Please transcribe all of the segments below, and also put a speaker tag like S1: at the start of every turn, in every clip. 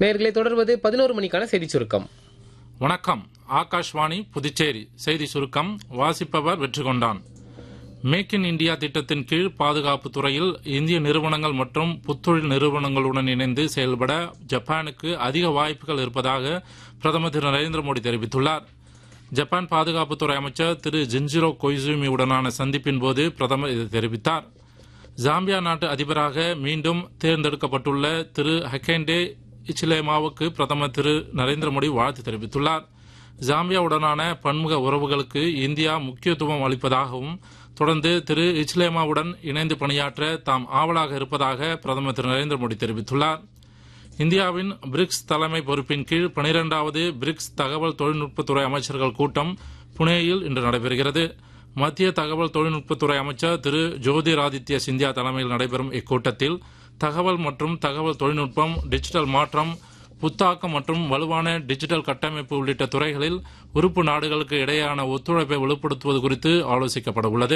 S1: நேர்களை தொடர்வது பதினோரு மணிக்கான செய்தி சுருக்கம்
S2: வணக்கம் ஆகாஷ்வாணி புதுச்சேரி செய்தி சுருக்கம் வாசிப்பவர் வெற்றி கொண்டான் மேக் இன் இந்தியா திட்டத்தின் கீழ் பாதுகாப்பு துறையில் இந்திய நிறுவனங்கள் மற்றும் புத்தொழில் நிறுவனங்களுடன் இணைந்து செயல்பட ஜப்பானுக்கு அதிக வாய்ப்புகள் இருப்பதாக பிரதமர் திரு நரேந்திர மோடி தெரிவித்துள்ளார் ஜப்பான் பாதுகாப்புத்துறை அமைச்சர் திரு ஜின்ஜிரோ கொய்சூமியுடனான சந்திப்பின் போது பிரதமர் இதை தெரிவித்தார் ஜாம்பியா நாட்டு அதிபராக மீண்டும் தேர்ந்தெடுக்கப்பட்டுள்ள திரு ஹக்கேண்டே இச்சிலேமாவுக்கு பிரதமர் திரு நரேந்திர மோடி வாழ்த்து தெரிவித்துள்ளார் ஜாம்பியாவுடனான பன்முக உறவுகளுக்கு இந்தியா முக்கியத்துவம் அளிப்பதாகவும் தொடர்ந்து திரு இச்லேமாவுடன் இணைந்து பணியாற்ற தாம் ஆவலாக இருப்பதாக பிரதமர் திரு நரேந்திர மோடி தெரிவித்துள்ளார் இந்தியாவின் பிரிக்ஸ் தலைமை பொறுப்பின் கீழ் பனிரெண்டாவது பிரிக்ஸ் தகவல் தொழில்நுட்பத்துறை அமைச்சர்கள் கூட்டம் புனேயில் இன்று நடைபெறுகிறது மத்திய தகவல் தொழில்நுட்பத்துறை அமைச்சர் திரு ஜோதிராதித்ய சிந்தியா தலைமையில் நடைபெறும் இக்கூட்டத்தில் தகவல் மற்றும் தகவல் தொழில்நுட்பம் டிஜிட்டல் மாற்றம் புத்தாக்கம் மற்றும் வலுவான டிஜிட்டல் கட்டமைப்பு உள்ளிட்ட துறைகளில் உறுப்பு நாடுகளுக்கு இடையேயான ஒத்துழைப்பை வலுப்படுத்துவது குறித்து ஆலோசிக்கப்பட உள்ளது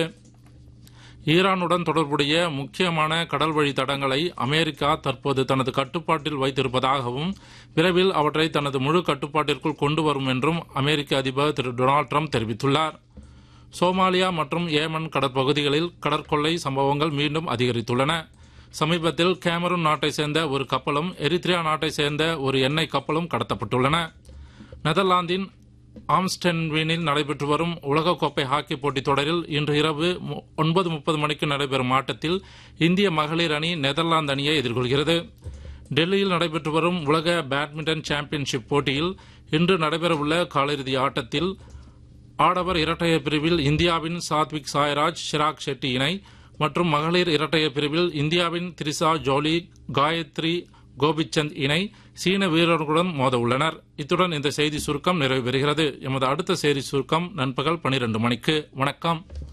S2: ஈரானுடன் தொடர்புடைய முக்கியமான கடல் வழி தடங்களை அமெரிக்கா தற்போது தனது கட்டுப்பாட்டில் வைத்திருப்பதாகவும் விரைவில் அவற்றை தனது முழு கட்டுப்பாட்டிற்குள் கொண்டு வரும் என்றும் அமெரிக்க அதிபர் திரு டொனால்டு ட்ரம்ப் தெரிவித்துள்ளார் சோமாலியா மற்றும் ஏமன் கடற்பகுதிகளில் கடற்கொள்ளை சம்பவங்கள் மீண்டும் அதிகரித்துள்ளன சமீபத்தில் கேமரூன் நாட்டை சேர்ந்த ஒரு கப்பலும் எரித்ரியா நாட்டை சேர்ந்த ஒரு எண்ணெய் கப்பலும் கடத்தப்பட்டுள்ளன நெதர்லாந்தின் ஆம்ஸ்டென்வீனில் நடைபெற்று வரும் உலகக்கோப்பை ஹாக்கி போட்டித் தொடரில் இன்று இரவு மு- ஒன்பது முப்பது மணிக்கு நடைபெறும் ஆட்டத்தில் இந்திய மகளிர் அணி நெதர்லாந்து அணியை எதிர்கொள்கிறது டெல்லியில் நடைபெற்று வரும் உலக பேட்மிண்டன் சாம்பியன்ஷிப் போட்டியில் இன்று நடைபெறவுள்ள காலிறுதி ஆட்டத்தில் ஆடவர் இரட்டையர் பிரிவில் இந்தியாவின் சாத்விக் சாய்ராஜ் ஷிராக் ஷெட்டி இணை மற்றும் மகளிர் இரட்டையர் பிரிவில் இந்தியாவின் திரிசா ஜோலி காயத்ரி கோபிச்சந்த் இணை சீன வீரர்களுடன் மோத உள்ளனர் இத்துடன் இந்த செய்தி சுருக்கம் நிறைவு பெறுகிறது எமது அடுத்த செய்தி சுருக்கம் நண்பகல் பனிரெண்டு மணிக்கு வணக்கம்